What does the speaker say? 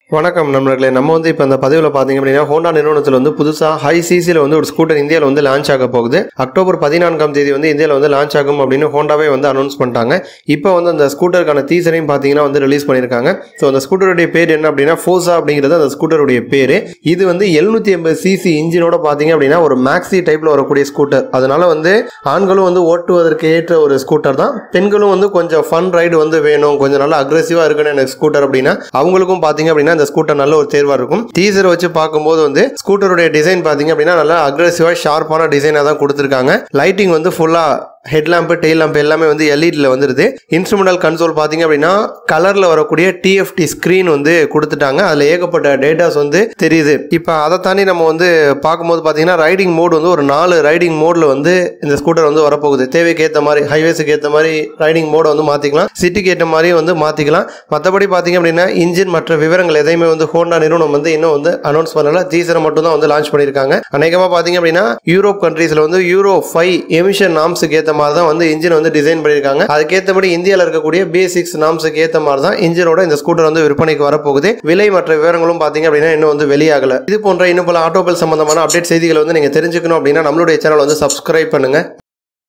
வணக்கம் நண்பர்களே நம்ம வந்து இப்போ அந்த பதிவில் பார்த்தீங்க அப்படின்னா ஹோண்டா நிறுவனத்தில் வந்து புதுசாக ஹை சிசியில் வந்து ஒரு ஸ்கூட்டர் இந்தியாவில் வந்து லான்ச் ஆக போகுது அக்டோபர் பதினான்காம் தேதி வந்து இந்தியாவில் வந்து லான்ச் ஆகும் அப்படின்னு ஹோண்டாவே வந்து அனௌன்ஸ் பண்ணிட்டாங்க இப்போ வந்து அந்த ஸ்கூட்டருக்கான டீசரையும் பார்த்தீங்கன்னா வந்து ரிலீஸ் பண்ணியிருக்காங்க ஸோ அந்த ஸ்கூட்டருடைய பேர் என்ன அப்படின்னா ஃபோசா அப்படிங்கிறது அந்த ஸ்கூட்டருடைய பேர் இது வந்து எழுநூற்றி எண்பது சிசி இன்ஜினோட பார்த்தீங்க அப்படின்னா ஒரு மேக்ஸி டைப்பில் வரக்கூடிய ஸ்கூட்டர் அதனால வந்து ஆண்களும் வந்து ஓட்டுவதற்கு ஏற்ற ஒரு ஸ்கூட்டர் தான் பெண்களும் வந்து கொஞ்சம் ஃபன் ரைடு வந்து வேணும் கொஞ்சம் நல்லா அக்ரெசிவாக இருக்கணும் எனக்கு ஸ்கூட்டர் அப்படின்னா அவங்களுக்கும் பார்த்தீங்க அப்படின்னா இந்த ஸ்கூட்டர் நல்ல ஒரு தேர்வாக இருக்கும் டீசர் வச்சு பார்க்கும்போது வந்து ஸ்கூட்டருடைய டிசைன் பார்த்தீங்க அப்படின்னா நல்லா அக்ரெசிவாக ஷார்ப்பான டிசைனாக தான் கொடுத்துருக்காங்க லைட்டிங் வந்து ஃபுல்லாக ஹெட் லேம்பு டெயில் லேம்ப் எல்லாமே வந்து எல்இடியில் வந்துருது இன்ஸ்ட்ருமெண்டல் கன்சோல் பார்த்தீங்க அப்படின்னா கலரில் வரக்கூடிய டிஎஃப்டி ஸ்க்ரீன் வந்து கொடுத்துட்டாங்க அதில் ஏகப்பட்ட டேட்டாஸ் வந்து தெரியுது இப்போ அதை தாண்டி நம்ம வந்து பார்க்கும்போது பார்த்தீங்கன்னா ரைடிங் மோட் வந்து ஒரு நாலு ரைடிங் மோடில் வந்து இந்த ஸ்கூட்டர் வந்து வரப்போகுது தேவைக்கு ஏற்ற மாதிரி ஹைவேஸுக்கு ஏற்ற மாதிரி ரைடிங் மோடை வந்து மாற்றிக்கலாம் சிட்டிக்கு ஏற்ற மாதிரி வந்து மாற்றிக்கலாம் மற்றபடி பார்த்தீங்க அப்படின்னா இன்ஜின் மற்ற விவரங்கள் எதையுமே வந்து ஹோண்டா நிறுவனம் வந்து இன்னும் வந்து அனௌன்ஸ் பண்ணல டீசரை மட்டும் தான் வந்து லான்ச் பண்ணியிருக்காங்க அநேகமாக பார்த்தீங்க அப்படின்னா யூரோப் கண்ட்ரீஸில் வந்து யூரோ ஃபைவ் எமிஷன் நாம்ஸுக்கு ஏற்ற மாதிரி தான் வந்து இன்ஜின் வந்து டிசைன் பண்ணியிருக்காங்க அதுக்கேற்றபடி இந்தியாவில் இருக்கக்கூடிய பேசிக்ஸ் நாம்ஸுக்கு ஏற்ற மாதிரி தான் இன்ஜினோட இந்த ஸ்கூட்டர் வந்து விற்பனைக்கு வரப்போகுது விலை மற்ற விவரங்களும் பார்த்தீங்க அப்படின்னா இன்னும் வந்து வெளியாகல இது போன்ற இன்னும் பல ஆட்டோபில் சம்பந்தமான அப்டேட் செய்திகளை வந்து நீங்கள் தெரிஞ்சுக்கணும் அப்படின்னா நம்மளுடைய சேனல் வந்து சப்ஸ்கிரைப் பண்ணுங்க